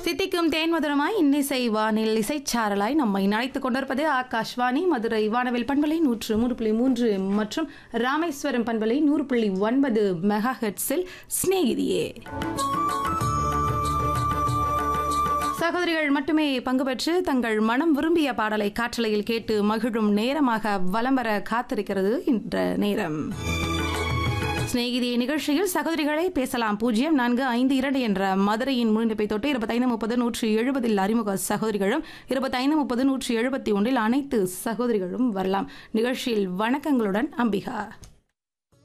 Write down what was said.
தித்திக்கும் தேன்மதுரமாய் இன்னிசை வானில் இசைச்சாரலாய் நம்மை நினைத்துக் கொண்டிருப்பது ஆகாஷ்வாணி மதுரை வானவில் பண்பலை நூற்று மூன்று புள்ளி மூன்று மற்றும் ராமேஸ்வரம் பண்பலை நூறு புள்ளி ஒன்பது மெகா ஹெட்ஸில் சிநேகிதியே சகோதரிகள் மட்டுமே பங்கு பெற்று தங்கள் மனம் விரும்பிய பாடலை காற்றலையில் கேட்டு மகிழும் நேரமாக வலம் வர காத்திருக்கிறது என்ற நேரம் சிநேகிதி நிகழ்ச்சியில் சகோதரிகளை பேசலாம் பூஜ்ஜியம் நான்கு ஐந்து இரண்டு என்ற மதுரையின் முன்னிப்பை தொட்டு இருபத்தைந்து முப்பது நூற்றி எழுபதில் அறிமுக சகோதரிகளும் இருபத்தைந்து முப்பது நூற்றி எழுபத்தி ஒன்றில் அனைத்து சகோதரிகளும் வரலாம் நிகழ்ச்சியில் வணக்கங்களுடன் அம்பிகா